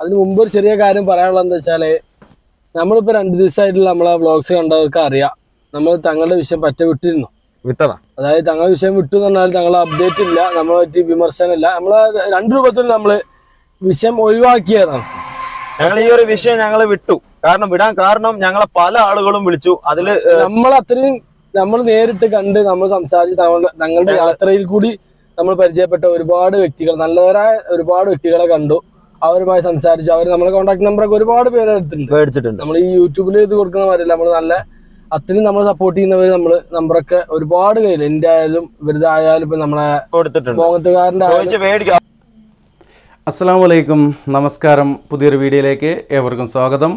അതിന് മുമ്പ് ഒരു ചെറിയ കാര്യം പറയാനുള്ളത് എന്താ വെച്ചാല് നമ്മളിപ്പോ രണ്ട് ദിവസമായിട്ടുള്ള നമ്മളെ വ്ളോഗ്സ് കണ്ടവർക്ക് അറിയാം നമ്മൾ തങ്ങളുടെ വിഷയം പറ്റ വിട്ടിരുന്നു വിട്ടതാ അതായത് തങ്ങളുടെ വിഷയം വിട്ടു എന്ന് പറഞ്ഞാൽ തങ്ങളെ അപ്ഡേറ്റ് ഇല്ല നമ്മളെ പറ്റി വിമർശനമില്ല നമ്മളെ രണ്ട് രൂപത്തിൽ നമ്മള് വിഷയം ഒഴിവാക്കിയതാണ് ഞങ്ങൾ ഈ ഒരു വിഷയം ഞങ്ങൾ വിട്ടു കാരണം വിടാൻ കാരണം ഞങ്ങളെ പല ആളുകളും വിളിച്ചു അതില് നമ്മൾ അത്രയും നമ്മൾ നേരിട്ട് കണ്ട് നമ്മൾ സംസാരിച്ച് തങ്ങളുടെ തങ്ങളുടെ യാത്രയിൽ കൂടി നമ്മൾ പരിചയപ്പെട്ട ഒരുപാട് വ്യക്തികൾ നല്ലവരായ ഒരുപാട് വ്യക്തികളെ കണ്ടു അവരുമായി സംസാരിച്ചു അവർ നമ്മളെ കോൺടാക്ട് നമ്പറൊക്കെ ഒരുപാട് പേര് എടുത്തിട്ടുണ്ട് മേടിച്ചിട്ടുണ്ട് നമ്മൾ ഈ യൂട്യൂബിൽ ഇത് കൊടുക്കുന്ന മാതിരില്ല നമ്മൾ നല്ല അത്രയും നമ്മൾ സപ്പോർട്ട് ചെയ്യുന്നവർ നമ്മൾ നമ്പറൊക്കെ ഒരുപാട് കയ്യിൽ എന്റെ ആയാലും ഇവരുടെ ആയാലും ഇപ്പൊ നമ്മളെ കൊടുത്തിട്ടുണ്ട് മോഹത്തുകാരന്റെ ആയാലും ചോദിച്ച് മേടിക്കാം അസ്സാം വലൈക്കും നമസ്കാരം പുതിയൊരു വീഡിയോയിലേക്ക് ഏവർക്കും സ്വാഗതം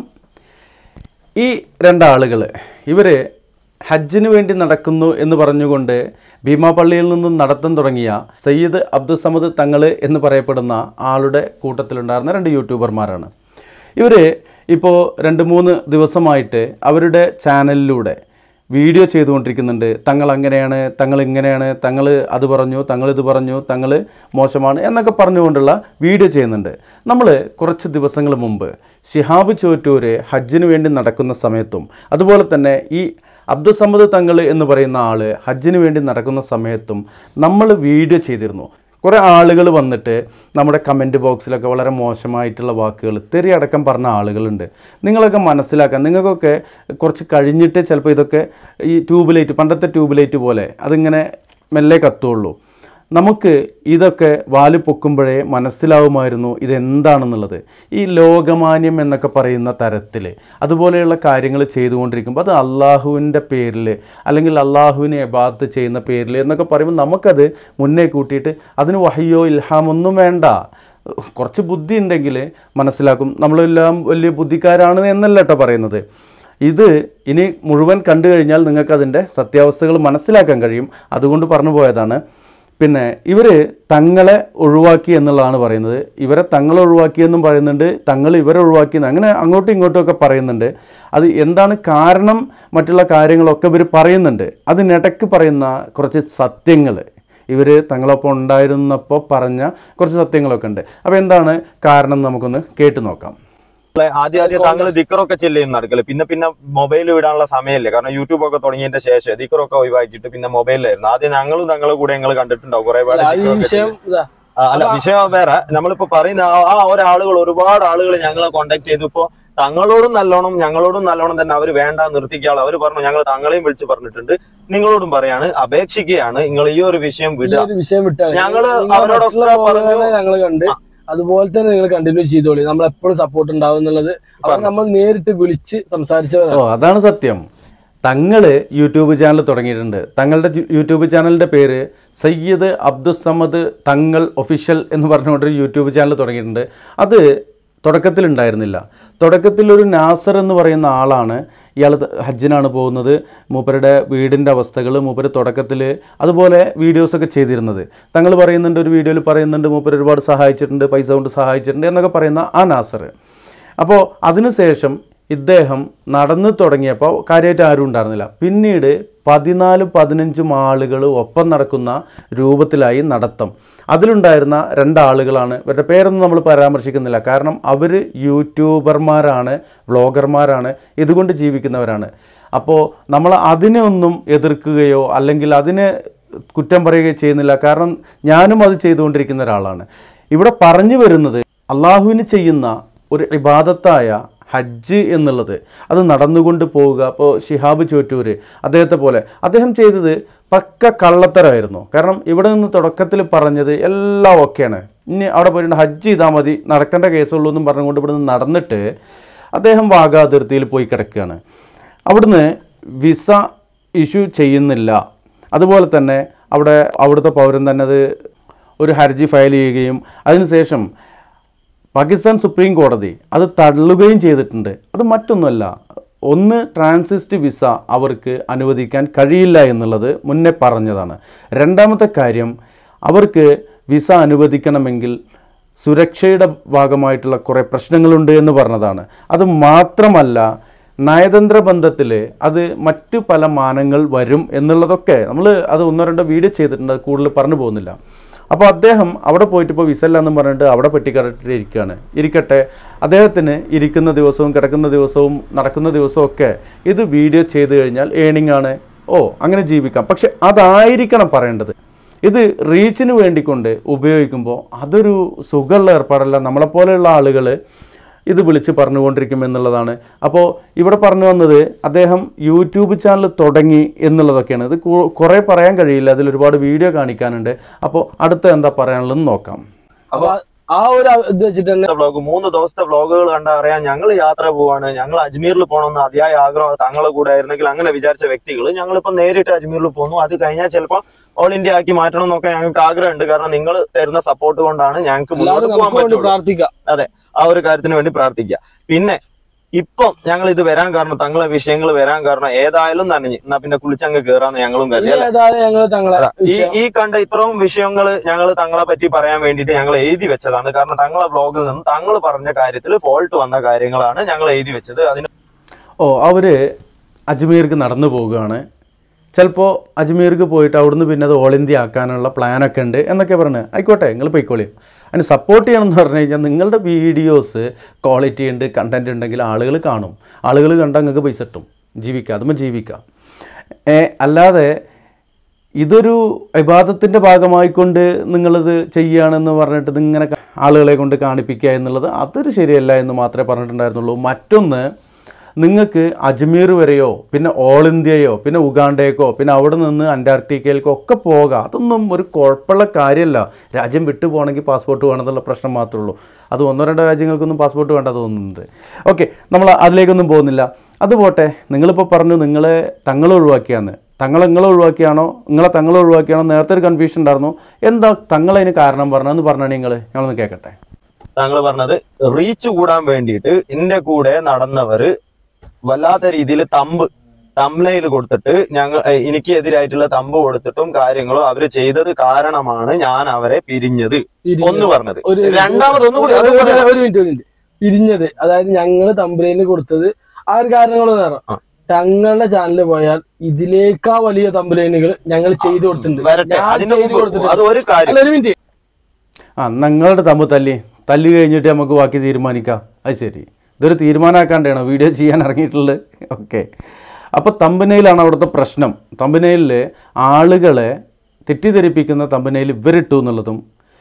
ഈ രണ്ടാളുകൾ ഇവർ ഹജ്ജിന് വേണ്ടി നടക്കുന്നു എന്ന് പറഞ്ഞുകൊണ്ട് ഭീമാപള്ളിയിൽ നിന്നും നടത്തം തുടങ്ങിയ സയ്യിദ് അബ്ദുൽ സമദ് തങ്ങൾ എന്ന് പറയപ്പെടുന്ന ആളുടെ കൂട്ടത്തിലുണ്ടായിരുന്ന രണ്ട് യൂട്യൂബർമാരാണ് ഇവർ ഇപ്പോൾ രണ്ട് മൂന്ന് ദിവസമായിട്ട് അവരുടെ ചാനലിലൂടെ വീഡിയോ ചെയ്തുകൊണ്ടിരിക്കുന്നുണ്ട് തങ്ങൾ അങ്ങനെയാണ് തങ്ങൾ ഇങ്ങനെയാണ് തങ്ങൾ അത് പറഞ്ഞു തങ്ങൾ ഇത് പറഞ്ഞു തങ്ങൾ മോശമാണ് എന്നൊക്കെ പറഞ്ഞുകൊണ്ടുള്ള വീഡിയോ ചെയ്യുന്നുണ്ട് നമ്മൾ കുറച്ച് ദിവസങ്ങൾ മുമ്പ് ഷിഹാബ് ചോറ്റൂര് ഹജ്ജിന് വേണ്ടി നടക്കുന്ന സമയത്തും അതുപോലെ തന്നെ ഈ അബ്ദുൽ സമദ് തങ്ങൾ എന്ന് പറയുന്ന ആൾ ഹജ്ജിന് വേണ്ടി നടക്കുന്ന സമയത്തും നമ്മൾ വീഡിയോ ചെയ്തിരുന്നു കുറേ ആളുകൾ വന്നിട്ട് നമ്മുടെ കമൻറ്റ് ബോക്സിലൊക്കെ വളരെ മോശമായിട്ടുള്ള വാക്കുകൾ തെറി അടക്കം പറഞ്ഞ ആളുകളുണ്ട് നിങ്ങളൊക്കെ മനസ്സിലാക്കാൻ നിങ്ങൾക്കൊക്കെ കുറച്ച് കഴിഞ്ഞിട്ട് ചിലപ്പോൾ ഇതൊക്കെ ഈ ട്യൂബ് ലൈറ്റ് പണ്ടത്തെ ട്യൂബ് ലൈറ്റ് പോലെ അതിങ്ങനെ മെല്ലെ കത്തുള്ളൂ നമുക്ക് ഇതൊക്കെ വാല് പൊക്കുമ്പോഴേ മനസ്സിലാവുമായിരുന്നു ഇതെന്താണെന്നുള്ളത് ഈ ലോകമാന്യം എന്നൊക്കെ പറയുന്ന തരത്തിൽ അതുപോലെയുള്ള കാര്യങ്ങൾ ചെയ്തുകൊണ്ടിരിക്കുമ്പോൾ അത് അള്ളാഹുവിൻ്റെ പേരിൽ അല്ലെങ്കിൽ അള്ളാഹുവിനെ എബാത്ത് ചെയ്യുന്ന പേരിൽ എന്നൊക്കെ പറയുമ്പോൾ നമുക്കത് മുന്നേ കൂട്ടിയിട്ട് അതിന് വഹയോ ഇൽഹാമൊന്നും വേണ്ട കുറച്ച് ബുദ്ധി ഉണ്ടെങ്കിൽ മനസ്സിലാക്കും നമ്മളെല്ലാം വലിയ ബുദ്ധിക്കാരാണ് എന്നല്ല കേട്ടോ പറയുന്നത് ഇത് ഇനി മുഴുവൻ കണ്ടു കഴിഞ്ഞാൽ നിങ്ങൾക്ക് അതിൻ്റെ സത്യാവസ്ഥകൾ മനസ്സിലാക്കാൻ കഴിയും അതുകൊണ്ട് പറഞ്ഞു പോയതാണ് പിന്നെ ഇവർ തങ്ങളെ ഒഴിവാക്കി എന്നുള്ളതാണ് പറയുന്നത് ഇവരെ തങ്ങളെ ഒഴിവാക്കിയെന്നും പറയുന്നുണ്ട് തങ്ങൾ ഇവരെ ഒഴിവാക്കിയെന്ന് അങ്ങനെ അങ്ങോട്ടും ഇങ്ങോട്ടും ഒക്കെ പറയുന്നുണ്ട് അത് എന്താണ് കാരണം മറ്റുള്ള കാര്യങ്ങളൊക്കെ ഇവർ പറയുന്നുണ്ട് അതിനിടയ്ക്ക് പറയുന്ന കുറച്ച് സത്യങ്ങൾ ഇവർ തങ്ങളൊപ്പം ഉണ്ടായിരുന്നപ്പോൾ പറഞ്ഞ കുറച്ച് സത്യങ്ങളൊക്കെ ഉണ്ട് അപ്പോൾ എന്താണ് കാരണം എന്ന് നമുക്കൊന്ന് കേട്ടു നോക്കാം ആദ്യം ആദ്യം താങ്കൾ ദിക്കറൊക്കെ ചെല്ലുന്ന നടക്കല് പിന്നെ പിന്നെ മൊബൈൽ വിടാനുള്ള സമയമില്ല കാരണം യൂട്യൂബ് ഒക്കെ തുടങ്ങിയതിന്റെ ശേഷം ദിക്കറൊക്കെ ഒഴിവാക്കിയിട്ട് പിന്നെ മൊബൈലിലായിരുന്നു ആദ്യം ഞങ്ങളും തങ്ങളുടെ കൂടെ ഞങ്ങൾ കണ്ടിട്ടുണ്ടാവും കുറെ പേര് ഈ ദിക്റൊക്കെ വിഷയം ഇതാ ആ, അല്ല വിഷയം വേറെ നമ്മളിപ്പോ പറയുന്ന ആ- ആ ഒരാളുകൾ ഒരുപാട് ആളുകൾ ഞങ്ങളെ കോണ്ടാക്ട് ചെയ്തു ഇപ്പോ തങ്ങളോടും നല്ലോണം ഞങ്ങളോടും നല്ലോണം തന്നെ അവർ വേണ്ട നിർത്തിക്കാൾ അവർ പറഞ്ഞു ഞങ്ങൾ തങ്ങളെയും വിളിച്ച് പറഞ്ഞിട്ടുണ്ട് നിങ്ങളോടും പറയാണ് അപേക്ഷിക്കുകയാണ് നിങ്ങൾ ഈ ഒരു വിഷയം ഈ വിടുക ഒരു വിഷയം വിട്ടാൽ ഞങ്ങള് അവരോടൊക്കെ പറഞ്ഞു. ഞങ്ങൾ കണ്ട് അതുപോലെ തന്നെ നിങ്ങൾ കണ്ടിന്യൂ ചെയ്തോളി നമ്മൾ എപ്പോഴും സപ്പോർട്ട് ഉണ്ടാവും എന്നുള്ളത് അവർ നമ്മൾ നേരിട്ട് വിളിച്ച് സംസാരിച്ചവരാണ് ഓ അതാണ് സത്യം തങ്ങൾ യൂട്യൂബ് ചാനൽ തുടങ്ങിയിട്ടുണ്ട് തങ്ങളുടെ യു- യൂട്യൂബ് ചാനലിൻ്റെ പേര് സയ്യിദ് അബ്ദുസമദ് തങ്ങൾ ഒഫീഷ്യൽ എന്ന് പറഞ്ഞുകൊണ്ടൊരു യൂട്യൂബ് ചാനൽ തുടങ്ങിയിട്ടുണ്ട് അത് തുടക്കത്തിലുണ്ടായിരുന്നില്ല തുടക്കത്തിൽ ഒരു നാസർ എന്ന് പറയുന്ന ആളാണ് ഇയാൾ ഹജ്ജിനാണ് പോകുന്നത് മൂപ്പരുടെ വീടിൻ്റെ അവസ്ഥകൾ മൂപ്പര് തുടക്കത്തിൽ അതുപോലെ വീഡിയോസൊക്കെ ചെയ്തിരുന്നത് തങ്ങൾ പറയുന്നുണ്ട് ഒരു വീഡിയോയിൽ പറയുന്നുണ്ട് മൂപ്പര് ഒരുപാട് സഹായിച്ചിട്ടുണ്ട് പൈസ കൊണ്ട് സഹായിച്ചിട്ടുണ്ട് എന്നൊക്കെ പറയുന്ന ആ നാസർ അപ്പോൾ അതിനുശേഷം ഇദ്ദേഹം നടന്നു തുടങ്ങിയപ്പോൾ കാര്യമായിട്ട് ആരും ഉണ്ടായിരുന്നില്ല പിന്നീട് പതിനാലും പതിനഞ്ചും ആളുകൾ ഒപ്പം നടക്കുന്ന രൂപത്തിലായി നടത്തം അതിലുണ്ടായിരുന്ന രണ്ടാളുകളാണ് ഇവരുടെ പേരൊന്നും നമ്മൾ പരാമർശിക്കുന്നില്ല കാരണം അവർ യൂട്യൂബർമാരാണ് വ്ളോഗർമാരാണ് ഇതുകൊണ്ട് ജീവിക്കുന്നവരാണ് അപ്പോൾ നമ്മൾ അതിനെ ഒന്നും എതിർക്കുകയോ അല്ലെങ്കിൽ അതിനെ കുറ്റം പറയുകയോ ചെയ്യുന്നില്ല കാരണം ഞാനും അത് ചെയ്തുകൊണ്ടിരിക്കുന്ന ഒരാളാണ് ഇവിടെ പറഞ്ഞു വരുന്നത് അള്ളാഹുവിന് ചെയ്യുന്ന ഒരു ഇബാദത്തായ ഹജ്ജ് എന്നുള്ളത് അത് നടന്നുകൊണ്ട് പോവുക അപ്പോൾ ഷിഹാബ് ചോറ്റൂർ അദ്ദേഹത്തെ പോലെ അദ്ദേഹം ചെയ്തത് പക്ക കള്ളത്തരമായിരുന്നു കാരണം ഇവിടെ നിന്ന് തുടക്കത്തിൽ പറഞ്ഞത് എല്ലാം ഓക്കെയാണ് ഇനി അവിടെ പോയിട്ട് ഹജ്ജ് ചെയ്താൽ മതി നടക്കേണ്ട കേസുള്ളൂ എന്നും പറഞ്ഞുകൊണ്ട് ഇവിടെ നിന്ന് നടന്നിട്ട് അദ്ദേഹം വാഗ അതിർത്തിയിൽ പോയി കിടക്കുകയാണ് അവിടുന്ന് വിസ ഇഷ്യൂ ചെയ്യുന്നില്ല അതുപോലെ തന്നെ അവിടെ അവിടുത്തെ പൗരൻ തന്നെ അത് ഒരു ഹർജി ഫയൽ ചെയ്യുകയും അതിനുശേഷം പാകിസ്ഥാൻ സുപ്രീം കോടതി അത് തള്ളുകയും ചെയ്തിട്ടുണ്ട് അത് മറ്റൊന്നുമല്ല ഒന്ന് ട്രാൻസിസ്റ്റ് വിസ അവർക്ക് അനുവദിക്കാൻ കഴിയില്ല എന്നുള്ളത് മുന്നേ പറഞ്ഞതാണ് രണ്ടാമത്തെ കാര്യം അവർക്ക് വിസ അനുവദിക്കണമെങ്കിൽ സുരക്ഷയുടെ ഭാഗമായിട്ടുള്ള കുറേ പ്രശ്നങ്ങളുണ്ട് എന്ന് പറഞ്ഞതാണ് അത് മാത്രമല്ല നയതന്ത്ര ബന്ധത്തിൽ അത് മറ്റു പല മാനങ്ങൾ വരും എന്നുള്ളതൊക്കെ നമ്മൾ അത് ഒന്നോ രണ്ടോ വീഡിയോ ചെയ്തിട്ടുണ്ട് അത് കൂടുതൽ പറഞ്ഞു പോകുന്നില്ല അപ്പോൾ അദ്ദേഹം അവിടെ പോയിട്ട് ഇപ്പോൾ വിസല്ല എന്നും പറഞ്ഞിട്ട് അവിടെ പെട്ടിക്കടട്ടിട്ട് ഇരിക്കുകയാണ് ഇരിക്കട്ടെ അദ്ദേഹത്തിന് ഇരിക്കുന്ന ദിവസവും കിടക്കുന്ന ദിവസവും നടക്കുന്ന ദിവസവും ഒക്കെ ഇത് വീഡിയോ ചെയ്ത് കഴിഞ്ഞാൽ ഏണിംഗ് ആണ് ഓ അങ്ങനെ ജീവിക്കാം പക്ഷെ അതായിരിക്കണം പറയേണ്ടത് ഇത് റീച്ചിന് വേണ്ടിക്കൊണ്ട് ഉപയോഗിക്കുമ്പോൾ അതൊരു സുഖമുള്ള ഏർപ്പാടല്ല നമ്മളെപ്പോലെയുള്ള ആളുകൾ ഇത് വിളിച്ച് പറഞ്ഞുകൊണ്ടിരിക്കും എന്നുള്ളതാണ് അപ്പോൾ ഇവിടെ പറഞ്ഞു വന്നത് അദ്ദേഹം യൂട്യൂബ് ചാനൽ തുടങ്ങി എന്നുള്ളതൊക്കെയാണ് ഇത് കു- കുറേ പറയാൻ കഴിയില്ല അതിൽ ഒരുപാട് വീഡിയോ കാണിക്കാനുണ്ട് അപ്പോൾ അടുത്ത എന്താ പറയാനുള്ളതെന്ന് നോക്കാം അപ്പൊ ആ ഒരു ഇത് വെച്ചിട്ട് തന്നെ വ്ലോഗ് മൂന്ന് ദിവസത്തെ വ്ലോഗുകൾ കണ്ടാ അറിയാം ഞങ്ങൾ യാത്ര പോവാണ് ഞങ്ങൾ അജ്മീറിൽ പോകണമെന്ന് അതിയായ ആഗ്രഹം തങ്ങളെ കൂടെ ആയിരുന്നെങ്കിൽ അങ്ങനെ വിചാരിച്ച വ്യക്തികൾ ഞങ്ങളിപ്പോ നേരിട്ട് അജ്മീറിൽ പോന്നു അത് കഴിഞ്ഞാൽ ചിലപ്പോൾ ഓൾ ഇന്ത്യ ആക്കി മാറ്റണം എന്നൊക്കെ ഞങ്ങൾക്ക് ആഗ്രഹമുണ്ട് കാരണം നിങ്ങൾ തരുന്ന സപ്പോർട്ട് കൊണ്ടാണ് ഞങ്ങൾക്ക് മുന്നോട്ട് എല്ലാവരും പോകാൻ നമുക്ക് വേണ്ടി പറ്റുള്ളൂ പ്രാർത്ഥിക്കാം അതെ ആ ഒരു കാര്യത്തിന് വേണ്ടി പ്രാർത്ഥിക്കുക പിന്നെ ഇപ്പം ഞങ്ങൾ ഇത് വരാൻ കാരണം തങ്ങളെ വിഷയങ്ങൾ വരാൻ കാരണം ഏതായാലും നനഞ്ഞ് എന്നാ പിന്നെ കുളിച്ചങ്ങ് കേറാന്ന് ഞങ്ങളും കരുതി ഇനി ഏതായാലും ഞങ്ങള് തങ്ങളെ അതാ, ഈ ഈ കണ്ട ഇത്രയും വിഷയങ്ങൾ ഞങ്ങൾ തങ്ങളെ പറ്റി പറയാൻ വേണ്ടിയിട്ട് ഞങ്ങൾ എഴുതി വെച്ചതാണ് കാരണം തങ്ങളെ ബ്ലോഗിൽ നിന്ന് തങ്ങൾ പറഞ്ഞ കാര്യത്തിൽ ഫോൾട്ട് വന്ന കാര്യങ്ങളാണ് ഞങ്ങൾ എഴുതി വെച്ചത് അതിന് ഓ അവർ അജ്മീർക്ക് നടന്നു പോവുകയാണ് ചിലപ്പോൾ അജ്മീർക്ക് പോയിട്ട് അവിടുന്ന് പിന്നെ അത് ഓൾ ഇന്ത്യ ആക്കാനുള്ള പ്ലാനൊക്കെ ഉണ്ട് എന്നൊക്കെ പറഞ്ഞ് ആയിക്കോട്ടെ നിങ്ങൾ പൊയ്ക്കോളി അതിന് സപ്പോർട്ട് ചെയ്യണം എന്ന് പറഞ്ഞു കഴിഞ്ഞാൽ നിങ്ങളുടെ വീഡിയോസ് ക്വാളിറ്റി ഉണ്ട് കണ്ടൻറ് ഉണ്ടെങ്കിൽ ആളുകൾ കാണും ആളുകൾ കണ്ടാൽ നിങ്ങൾക്ക് പൈസ കിട്ടും ജീവിക്കാം അതുമ്പോൾ ജീവിക്കാം ഏ, അല്ലാതെ ഇതൊരു വിവാദത്തിൻ്റെ ഭാഗമായിക്കൊണ്ട് നിങ്ങളിത് ചെയ്യുകയാണെന്ന് പറഞ്ഞിട്ട് ഇതിങ്ങനെ ക- ആളുകളെ കൊണ്ട് കാണിപ്പിക്കുക എന്നുള്ളത് അതൊരു ശരിയല്ല എന്ന് മാത്രമേ പറഞ്ഞിട്ടുണ്ടായിരുന്നുള്ളൂ മറ്റൊന്ന് നിങ്ങൾക്ക് അജ്മീർ വരെയോ പിന്നെ ഓൾ ഇന്ത്യയോ പിന്നെ ഉഗാണ്ടയ്ക്കോ പിന്നെ അവിടെ നിന്ന് അന്റാർട്ടിക്കയിലേക്കോ ഒക്കെ പോകാം അതൊന്നും ഒരു കുഴപ്പമുള്ള കാര്യമല്ല രാജ്യം വിട്ടു പോകണമെങ്കിൽ പാസ്പോർട്ട് വേണമെന്നുള്ള പ്രശ്നം മാത്രമേ ഉള്ളൂ അത് ഒന്നോ രണ്ടോ രാജ്യങ്ങൾക്കൊന്നും പാസ്പോർട്ട് വേണ്ട തോന്നുന്നുണ്ട് ഓക്കെ നമ്മൾ അതിലേക്കൊന്നും പോകുന്നില്ല അതുപോട്ടെ നിങ്ങളിപ്പോൾ പറഞ്ഞു നിങ്ങളെ തങ്ങൾ ഒഴിവാക്കിയാന്ന് തങ്ങൾ നിങ്ങളെ ഒഴിവാക്കിയാണോ നിങ്ങളെ തങ്ങൾ ഒഴിവാക്കിയാണോ നേരത്തെ ഒരു കൺഫ്യൂഷൻ ഉണ്ടായിരുന്നു എന്താ തങ്ങളതിന് കാരണം പറഞ്ഞതെന്ന് പറഞ്ഞാൽ നിങ്ങൾ ഞങ്ങളൊന്ന് കേൾക്കട്ടെ താങ്കൾ പറഞ്ഞത് റീച്ച് കൂടാൻ വേണ്ടിയിട്ട് എന്റെ കൂടെ നടന്നവര് വല്ലാത്ത രീതിയിൽ തമ്പ് തമ്ലയിൽ കൊടുത്തിട്ട് ഞങ്ങൾ ഏ, എനിക്ക് എതിരായിട്ടുള്ള തമ്പ് കൊടുത്തിട്ടും കാര്യങ്ങളും അവര് ചെയ്തത് കാരണമാണ് ഞാൻ അവരെ പിരിഞ്ഞത് പിരിഞ്ഞത്. ഒന്ന് പറഞ്ഞത് ഒരു രണ്ടാമത് ഒന്നും കൂടി ഒരു- അത് ഒരു- പറയാം. ഒരു മിനിറ്റ് ഒരു മിനിറ്റ് പിരിഞ്ഞത് അതായത് ഞങ്ങള് തമ്പലയിന് കൊടുത്തത് ആ ഒരു കാരണങ്ങൾ നേരം ആ. തങ്ങളുടെ ചാനലിൽ പോയാൽ ഇതിലേക്കാ വലിയ തമ്പലൈനുകൾ ഞങ്ങൾ ചെയ്തു കൊടുത്തിട്ടുണ്ട് വരട്ടെ ഞാൻ അതിന്റെ ചെയ്തു മുമ്പ് കൊടുത്തിട്ടുണ്ട്. അത് ഒരു കാര്യം അല്ല ഒരു മിനിറ്റ് ആ നിങ്ങളുടെ തമ്പ് തല്ലി തല്ലി കഴിഞ്ഞിട്ട് നമുക്ക് ബാക്കി തീരുമാനിക്കാം അത് ശരി ഇതൊരു തീരുമാനമാക്കാണ്ടാണോ വീഡിയോ ചെയ്യാൻ ഇറങ്ങിയിട്ടുള്ളത് ഓക്കെ അപ്പോൾ തമ്പനയിലാണ് അവിടുത്തെ പ്രശ്നം തമ്പനയിലിൽ ആളുകളെ തെറ്റിദ്ധരിപ്പിക്കുന്ന തമ്പനയിൽ ഇവരിട്ടു എന്നുള്ളതും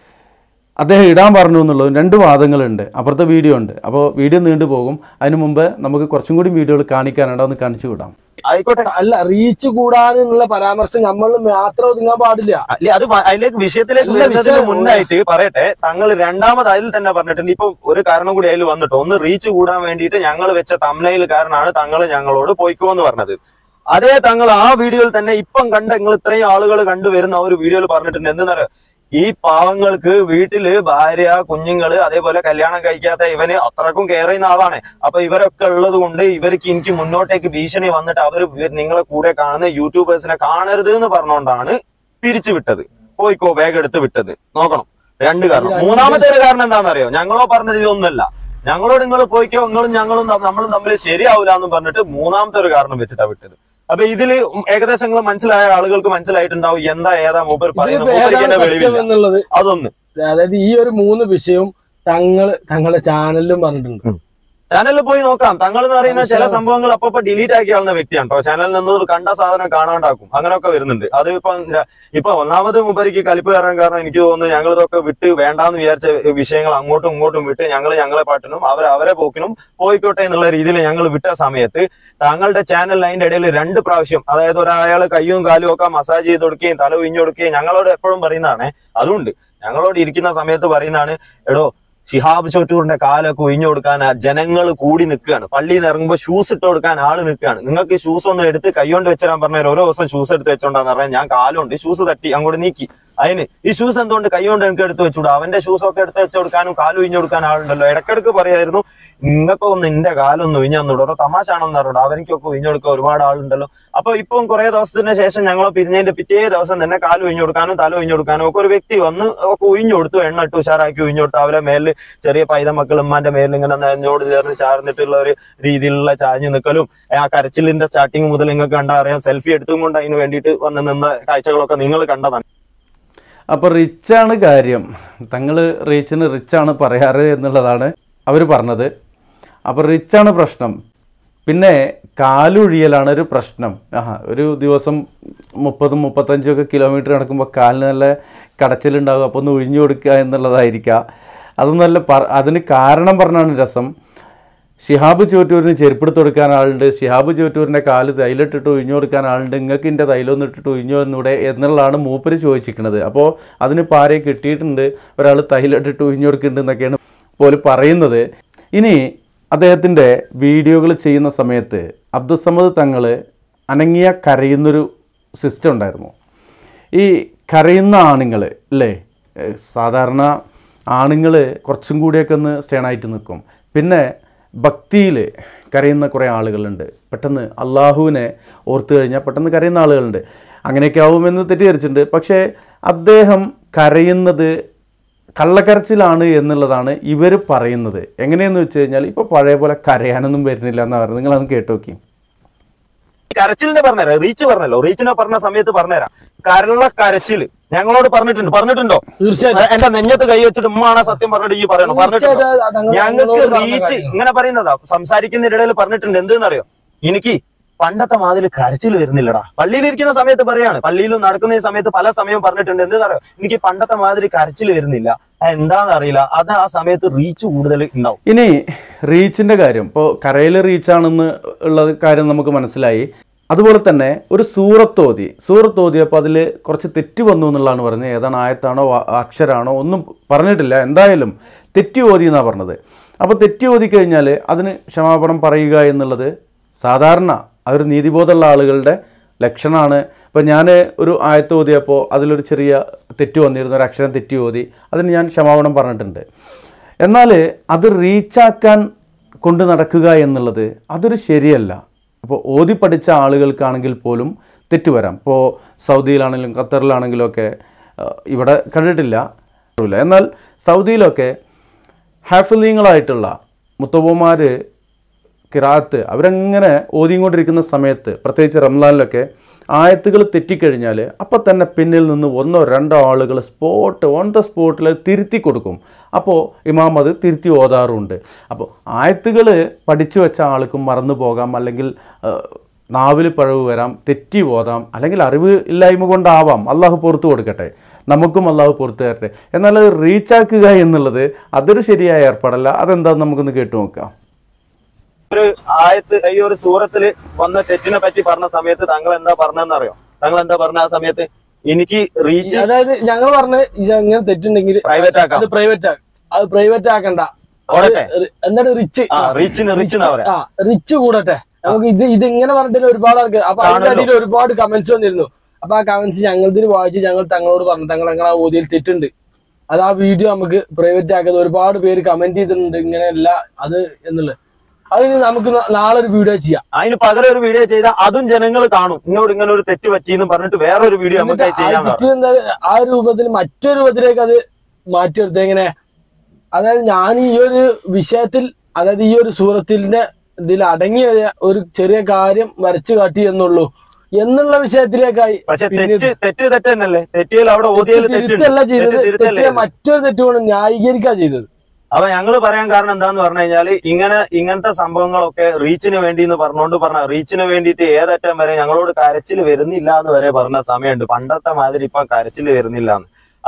അദ്ദേഹം ഇടാൻ പറഞ്ഞു എന്നുള്ളതും രണ്ട് വാദങ്ങളുണ്ട് അപ്പുറത്തെ വീഡിയോ ഉണ്ട് അപ്പോൾ വീഡിയോ നീണ്ടു പോകും അതിന് മുമ്പ് നമുക്ക് കുറച്ചും കൂടി വീഡിയോകൾ കാണിക്കാനുണ്ട് അതൊന്ന് കാണിച്ചു വിടാം ആയിക്കോട്ടെ അല്ല റീച്ച് കൂടാനുള്ള പരാമർശം നമ്മൾ മാത്രം ഒതുങ്ങാൻ പാടില്ല അല്ലെ അത് വ- അതിലേക്ക് വിഷയത്തിലേക്ക് അല്ല, വരുന്നതിന് വിഷയം- മുന്നായിട്ട് പറയട്ടെ തങ്ങൾ രണ്ടാമത് അതിൽ തന്നെ പറഞ്ഞിട്ടുണ്ട് ഇപ്പൊ ഒരു കാരണം കൂടി അതിൽ വന്നിട്ട് ഒന്ന് റീച്ച് കൂടാൻ വേണ്ടിയിട്ട് ഞങ്ങൾ വെച്ച തമ്നയിൽ കാരണമാണ് തങ്ങൾ ഞങ്ങളോട് പോയിക്കോ എന്ന് പറഞ്ഞത് അതേ തങ്ങൾ ആ വീഡിയോയിൽ തന്നെ ഇപ്പം കണ്ട നിങ്ങൾ ഇത്രയും ആളുകൾ കണ്ടുവരുന്ന ആ ഒരു വീഡിയോയിൽ പറഞ്ഞിട്ടുണ്ട് എന്തെന്നറിയോ ഈ പാവങ്ങൾക്ക് വീട്ടില് ഭാര്യ കുഞ്ഞുങ്ങള് അതേപോലെ കല്യാണം കഴിക്കാത്ത ഇവന് അത്രക്കും കെയർ ചെയ്യുന്ന ആളാണ് അപ്പൊ ഇവരൊക്കെ ഉള്ളത് കൊണ്ട് ഇവർക്ക് എനിക്ക് മുന്നോട്ടേക്ക് ഭീഷണി വന്നിട്ട് അവർ നിങ്ങളെ കൂടെ കാണുന്ന യൂട്യൂബേഴ്സിനെ കാണരുത് എന്ന് പറഞ്ഞുകൊണ്ടാണ് പിരിച്ചു വിട്ടത് പോയിക്കോ ബാഗ് എടുത്ത് വിട്ടത് നോക്കണം രണ്ട് കാരണം രണ്ട് മൂന്നാമത്തെ ഒരു കാരണം എന്താണെന്നറിയോ ഞങ്ങളോ പറഞ്ഞത് ഇതൊന്നുമല്ല ഞങ്ങളോട് നിങ്ങൾ പോയിക്കോ നിങ്ങളും ഞങ്ങളും തമ്മിൽ- നമ്മളും തമ്മിൽ ശരിയാവില്ല എന്ന് പറഞ്ഞിട്ട് മൂന്നാമത്തെ ഒരു കാരണം വെച്ചിട്ടാ വിട്ടത് അപ്പൊ ഇതില് ഏകദേശം നിങ്ങൾ മനസ്സിലായ ആളുകൾക്ക് മനസ്സിലായിട്ടുണ്ടാവും എന്താ ഏതാ മൂപ്പർ പറയുന്നത് ഇതിപ്പോ മൂപ്പർക്ക് ഏതാണ് എന്നെ സത്യം വെളിവില്ല എന്നുള്ളത് അതൊന്ന് അതായത് ഈ ഒരു മൂന്ന് വിഷയവും തങ്ങൾ തങ്ങളുടെ ചാനലിലും പറഞ്ഞിട്ടുണ്ട് ചാനലിൽ പോയി നോക്കാം തങ്ങൾ എന്ന് പറയുന്ന ചില സംഭവങ്ങൾ അപ്പൊ ഡിലീറ്റ് ആക്കി ആളുന്ന വ്യക്തിയാണ് കേട്ടോ ചാനലിൽ നിന്ന് ഒരു കണ്ട സാധനം കാണാണ്ടാക്കും അങ്ങനെയൊക്കെ വരുന്നുണ്ട് അത് ഇപ്പൊ ഇപ്പൊ ഒന്നാമത് മുമ്പരിക്ക് കലിപ്പ് കയറാൻ കാരണം എനിക്ക് തോന്നുന്നു ഞങ്ങൾ ഇതൊക്കെ വിട്ട് വേണ്ടാന്ന് വിചാരിച്ച വിഷയങ്ങൾ അങ്ങോട്ടും ഇങ്ങോട്ടും വിട്ട് ഞങ്ങൾ ഞങ്ങളെ പാട്ടിനും അവർ അവരെ പോക്കിനും പോയിക്കോട്ടെ എന്നുള്ള രീതിയിൽ ഞങ്ങൾ വിട്ട സമയത്ത് താങ്കളുടെ ചാനൽ അതിന്റെ ഇടയിൽ രണ്ട് പ്രാവശ്യം അതായത് ഒരാള് കയ്യും കാലും ഒക്കെ മസാജ് ചെയ്ത് കൊടുക്കുകയും തല ഉഴിഞ്ഞു കൊടുക്കുകയും ഞങ്ങളോട് എപ്പോഴും പറയുന്നതാണ് അതുകൊണ്ട് ഞങ്ങളോട് ഇരിക്കുന്ന സമയത്ത് പറയുന്നതാണ് എടോ ഷിഹാബ് ചോറ്റൂറിന്റെ കാലൊക്കെ ഒഴിഞ്ഞു കൊടുക്കാൻ ആ ജനങ്ങൾ കൂടി നിൽക്കുകയാണ് പള്ളിയിൽ നിന്ന് ഇറങ്ങുമ്പോൾ ഷൂസ് ഇട്ട് കൊടുക്കാൻ ആള് നിൽക്കുകയാണ് നിങ്ങൾക്ക് ഷൂസ് ഒന്ന് എടുത്ത് കൈകൊണ്ട് വെച്ചാൽ പറഞ്ഞാൽ ഓരോ ദിവസം ഷൂസ് എടുത്ത് വെച്ചോണ്ടാന്ന് പറഞ്ഞാൽ ഞാൻ കാലുണ്ട് ഷൂസ് തട്ടി അങ്ങോട്ട് നീക്കി അതിന് ഈ ഷൂസ് എന്തുകൊണ്ട് കൈകൊണ്ട് എനിക്ക് എടുത്ത് വെച്ചുകൂടാ അവന്റെ ഷൂസ് ഒക്കെ എടുത്ത് വെച്ച് കൊടുക്കാനും കാല് ഒഴിഞ്ഞു കൊടുക്കാൻ ആളുണ്ടല്ലോ ഇടക്കിടക്ക് പറയായിരുന്നു നിങ്ങൾക്കൊക്കെ ഒന്ന് എന്റെ കാലൊന്ന് ഒഴിഞ്ഞു ഓരോ തമാശ ആണെന്ന് പറഞ്ഞോട് അവനിക്കൊക്കെ ഒഴിഞ്ഞു കൊടുക്കാൻ ഒരുപാട് ആളുണ്ടല്ലോ അപ്പൊ ഇപ്പം കുറെ ദിവസത്തിന് ശേഷം ഞങ്ങൾ പിരിഞ്ഞതിന്റെ പിറ്റേ ദിവസം തന്നെ കാല് ഒഴിഞ്ഞു കൊടുക്കാനും തല ഒഴിഞ്ഞു കൊടുക്കാനും ഒക്കെ ഒരു വ്യക്തി വന്ന് ഒക്കെ ഒഴിഞ്ഞു കൊടുത്തു എണ്ണ ഇട്ട് ഉഷാറാക്കി ഒഴിഞ്ഞു കൊടുത്തു അവരെ മേലിൽ ചെറിയ പൈത മക്കൾ ഉമ്മാന്റെ മേലിൽ ഇങ്ങനെ നെഞ്ഞോട് ചേർന്ന് ചാർന്നിട്ടുള്ള ഒരു രീതിയിലുള്ള ചാഞ്ഞു നിൽക്കലും ആ കരച്ചിലിന്റെ സ്റ്റാർട്ടിങ് മുതൽ നിങ്ങൾക്ക് കണ്ടാ അറിയാം സെൽഫി എടുത്തും കൊണ്ട് അതിന് വേണ്ടിയിട്ട് വന്ന് നിന്ന കാഴ്ചകളൊക്കെ നിങ്ങൾ കണ്ടതാണ് അപ്പോൾ റിച്ചാണ് കാര്യം തങ്ങൾ റീച്ചിന് റിച്ചാണ് പറയാറ് എന്നുള്ളതാണ് അവർ പറഞ്ഞത് അപ്പോൾ റിച്ചാണ് പ്രശ്നം പിന്നെ കാലൊഴിയലാണ് ഒരു പ്രശ്നം ആഹാ ഒരു ദിവസം മുപ്പതും മുപ്പത്തഞ്ചും ഒക്കെ കിലോമീറ്റർ നടക്കുമ്പോൾ കാലിന് നല്ല കടച്ചിലുണ്ടാകും അപ്പോൾ ഒന്ന് ഒഴിഞ്ഞു കൊടുക്കുക എന്നുള്ളതായിരിക്കാം അതൊന്നല്ല പറ അതിന് കാരണം പറഞ്ഞാണ് രസം ഷിഹാബ് ചോറ്റൂരിന് ചെരുപ്പെടുത്ത് കൊടുക്കാൻ ആളുണ്ട് ഷിഹാബ് ചോറ്റൂരിൻ്റെ കാല് തൈലിട്ടിട്ട് ഒഴിഞ്ഞു കൊടുക്കാൻ ആളുണ്ട് നിങ്ങൾക്ക് എൻ്റെ തൈലൊന്നും ഇട്ടിട്ട് ഒഴിഞ്ഞു എന്നൂടെ എന്നുള്ളതാണ് മൂപ്പര് ചോദിച്ചിരിക്കുന്നത് അപ്പോൾ അതിന് ഇപ്പോൾ ആരെയും കിട്ടിയിട്ടുണ്ട് ഒരാൾ തൈലിട്ടിട്ട് ഒഴിഞ്ഞു കൊടുക്കുന്നുണ്ട് എന്നൊക്കെയാണ് പോലും പറയുന്നത് ഇനി അദ്ദേഹത്തിൻ്റെ വീഡിയോകൾ ചെയ്യുന്ന സമയത്ത് അബ്ദുസമദ് തങ്ങൾ അനങ്ങിയ കരയുന്നൊരു സിസ്റ്റം ഉണ്ടായിരുന്നു ഈ കരയുന്ന ആണുങ്ങൾ അല്ലേ ഏഹ് സാധാരണ ആണുങ്ങൾ കുറച്ചും കൂടിയൊക്കെ ഒന്ന് സ്റ്റേണായിട്ട് നിൽക്കും പിന്നെ ഭക്തിയിൽ കരയുന്ന കുറേ ആളുകളുണ്ട് പെട്ടെന്ന് അള്ളാഹുവിനെ ഓർത്തു കഴിഞ്ഞാൽ പെട്ടെന്ന് കരയുന്ന ആളുകളുണ്ട് അങ്ങനെയൊക്കെ ആവുമെന്ന് തെറ്റിദ്ധരിച്ചിട്ടുണ്ട് പക്ഷേ അദ്ദേഹം കരയുന്നത് കള്ളക്കരച്ചിലാണ് എന്നുള്ളതാണ് ഇവർ പറയുന്നത് എങ്ങനെയെന്ന് വെച്ച് കഴിഞ്ഞാൽ ഇപ്പോൾ പഴയ പോലെ കരയാനൊന്നും വരുന്നില്ല എന്ന് പറയുന്നത് നിങ്ങളതൊന്ന് കേട്ടു നോക്കി കരച്ചിലിന്റെ പറഞ്ഞുതരാം റീച്ച് പറഞ്ഞല്ലോ റീച്ചിനെ പറഞ്ഞ സമയത്ത് പറഞ്ഞുതരാം കരള കരച്ചില് ഞങ്ങളോട് പറഞ്ഞിട്ടുണ്ട് പറഞ്ഞിട്ടുണ്ടോ തീർച്ചയായിട്ടും എന്റെ നെഞ്ഞത്ത് കൈ വെച്ചിട്ട് ഉമ്മാണ് സത്യം പറഞ്ഞിട്ട് ഈ പറയണം പറഞ്ഞിട്ടുണ്ടോ തീർച്ചയായിട്ടും അത് തങ്ങൾ ഞങ്ങൾക്ക് ഞങ്ങളോട് പറഞ്ഞ റീച്ച് കാര്യമാണ്. ഇങ്ങനെ പറയുന്നതാ സംസാരിക്കുന്നതിനിടയിൽ പറഞ്ഞിട്ടുണ്ട് എന്തെന്നറിയോ എനിക്ക് പണ്ടത്തെ മാതിരി കരച്ചിൽ വരുന്നില്ലടാ പള്ളിയിലിരിക്കുന്ന സമയത്ത് പറയാണ് പള്ളിയിലും നടക്കുന്ന ഈ സമയത്ത് പല സമയവും പറഞ്ഞിട്ടുണ്ട് എന്തെന്നറിയോ എനിക്ക് പണ്ടത്തെ മാതിരി കരച്ചിൽ വരുന്നില്ല അത് എന്താന്ന് അറിയില്ല അത് ആ സമയത്ത് റീച്ച് കൂടുതൽ ഉണ്ടാവും ഇനി റീച്ചിൻ്റെ കാര്യം ഇപ്പോൾ കരയിൽ റീച്ചാണെന്ന് ഉള്ള കാര്യം നമുക്ക് മനസ്സിലായി അതുപോലെ തന്നെ ഒരു സൂറത്തോതി സൂറത്തോതിയപ്പോൾ അതിൽ കുറച്ച് തെറ്റ് വന്നു എന്നുള്ളതാണ് പറഞ്ഞത് ഏതാണ് ആയത്താണോ ആ- അക്ഷരാണോ ഒന്നും പറഞ്ഞിട്ടില്ല എന്തായാലും തെറ്റി ഓതി എന്നാണ് പറഞ്ഞത് അപ്പോൾ തെറ്റി ഓതി കഴിഞ്ഞാൽ അതിന് ക്ഷമാപണം പറയുക എന്നുള്ളത് സാധാരണ അതൊരു നീതിബോധമുള്ള ആളുകളുടെ ലക്ഷണമാണ് ഇപ്പോൾ ഞാൻ ഒരു ആയത്ത് ഓതിയപ്പോൾ അതിലൊരു ചെറിയ തെറ്റ് വന്നിരുന്നു ഒരു അക്ഷരം തെറ്റി ഓതി അതിന് ഞാൻ ക്ഷമാപണം പറഞ്ഞിട്ടുണ്ട് എന്നാൽ അത് റീച്ചാക്കാൻ കൊണ്ട് നടക്കുക എന്നുള്ളത് അതൊരു ശരിയല്ല അപ്പോൾ ഓതി പഠിച്ച ആളുകൾക്കാണെങ്കിൽ പോലും തെറ്റ് വരാം ഇപ്പോൾ സൗദിയിലാണെങ്കിലും ഖത്തറിലാണെങ്കിലും ഒക്കെ ആ, ഇവിടെ കണ്ടിട്ടില്ല എന്നാൽ സൗദിയിലൊക്കെ ഹാഫിലീങ്ങളായിട്ടുള്ള മുത്തവന്മാർ കിറാത്ത് അവരങ്ങനെ ഓതിക്കൊണ്ടിരിക്കുന്ന സമയത്ത് പ്രത്യേകിച്ച് റംലാനിലൊക്കെ ആയത്തുകൾ തെറ്റിക്കഴിഞ്ഞാൽ അപ്പം തന്നെ പിന്നിൽ നിന്ന് ഒന്നോ രണ്ടോ ആളുകൾ സ്പോട്ട് ഓൺ ദ സ്പോട്ടിൽ തിരുത്തി കൊടുക്കും അപ്പോൾ ഇമാം അത് തിരുത്തി ഓതാറുണ്ട് അപ്പോൾ ആയത്തുകൾ പഠിച്ചു വെച്ച ആൾക്കും മറന്നു പോകാം അല്ലെങ്കിൽ ആ, നാവിൽ പഴവ് വരാം തെറ്റി ഓതാം അല്ലെങ്കിൽ അറിവ് ഇല്ലായ്മ കൊണ്ടാവാം അള്ളാഹു പുറത്തു കൊടുക്കട്ടെ നമുക്കും അള്ളാഹു പുറത്തു തരട്ടെ എന്നാൽ അത് റീച്ചാക്കുക എന്നുള്ളത് അതൊരു ശരിയായ ഏർപ്പാടല്ല അതെന്താണെന്ന് നമുക്കൊന്ന് കേട്ടു നോക്കാം ഒരു ആയത്ത് ഈ ഒരു സൂറത്തില് വന്ന തെറ്റിനെ പറ്റി പറഞ്ഞ സമയത്ത് താങ്കൾ എന്താ പറഞ്ഞതെന്ന് അറിയോ താങ്കൾ എന്താ പറഞ്ഞ ആ സമയത്ത് എനിക്ക് റീച്ച് അതായത് ഞങ്ങൾ പറഞ്ഞ ഇത് ഇങ്ങനെ തെറ്റുണ്ടെങ്കിൽ പ്രൈവറ്റ് ആക്കാം അത് പ്രൈവറ്റ് ആക്കും അത് പ്രൈവറ്റ് ആക്കണ്ട അത് ഓടട്ടെ റി- എന്താണ് റിച്ച് ആ റീച്ചിന് റിച്ച് എന്നാ പറയാ ആ റിച്ച് കൂടട്ടെ നമുക്ക് ഇത് ഇത് ഇങ്ങനെ പറഞ്ഞിട്ട് ഒരുപാട് ആൾക്ക് അപ്പൊ അതിന്റെ കാണുമല്ലോ. അടിയിൽ ഒരുപാട് കമന്റ്സ് വന്നിരുന്നു അപ്പൊ ആ കമന്റ്സ് ഞങ്ങൾ വായിച്ച് ഞങ്ങൾ തങ്ങളോട് പറഞ്ഞു തങ്ങൾ ഞങ്ങൾ ആ ഓതിയിൽ തെറ്റുണ്ട് അത് ആ വീഡിയോ നമുക്ക് പ്രൈവറ്റ് ആക്കിയത് ഒരുപാട് പേര് കമന്റ് ചെയ്തിട്ടുണ്ട് ഇങ്ങനെയല്ല അത് എന്നുള്ളത് അതിന് നമുക്ക് ന- നാളെ ഒരു വീഡിയോ ചെയ്യാം അതിന് പകരം ഒരു വീഡിയോ ചെയ്താൽ അതും ജനങ്ങൾ കാണും ഇങ്ങോട്ട് ഇങ്ങനെ ഒരു തെറ്റ് പറ്റിയെന്ന് പറഞ്ഞിട്ട് വേറൊരു വീഡിയോ നമുക്ക് എന്നിട്ട് ആ ചെയ്യാന്ന് പറഞ്ഞു തെറ്റ് എന്താ ആ രൂപത്തിൽ മറ്റൊരു രൂപത്തിലേക്ക് അത് മാറ്റിയെടുത്ത് എങ്ങനെ അതായത് ഞാൻ ഈ ഒരു വിഷയത്തിൽ അതായത് ഈ ഒരു സൂറത്തിന്റെ ഇതിൽ അടങ്ങിയ ഒരു ചെറിയ കാര്യം വരച്ചു കാട്ടി എന്നുള്ളൂ എന്നുള്ള വിഷയത്തിലേക്കായി പക്ഷെ പിന്നീട് തെറ്റ് തെറ്റ് തെറ്റ് തന്നെയല്ലേ തെറ്റിയിൽ അവിടെ ഓതിയതിൽ തെറ്റുണ്ട് തിരുത്തല്ല ചെയ്തത് തെറ്റ് തിരുത്തല്ലേ തെറ്റിയെ മറ്റൊരു തെറ്റുകൊണ്ട് ന്യായീകരിക്കുക ചെയ്തത് അപ്പൊ ഞങ്ങൾ പറയാൻ കാരണം എന്താന്ന് പറഞ്ഞു കഴിഞ്ഞാല് ഇങ്ങനെ ഇങ്ങനത്തെ സംഭവങ്ങളൊക്കെ റീച്ചിന് വേണ്ടി എന്ന് പറഞ്ഞുകൊണ്ട് പറഞ്ഞ റീച്ചിന് വേണ്ടിയിട്ട് ഏതറ്റം വരെ ഞങ്ങളോട് കരച്ചിൽ വരുന്നില്ല എന്ന് വരെ പറഞ്ഞ സമയമുണ്ട് പണ്ടത്തെ മാതിരി ഇപ്പൊ കരച്ചിൽ വരുന്നില്ല എന്ന്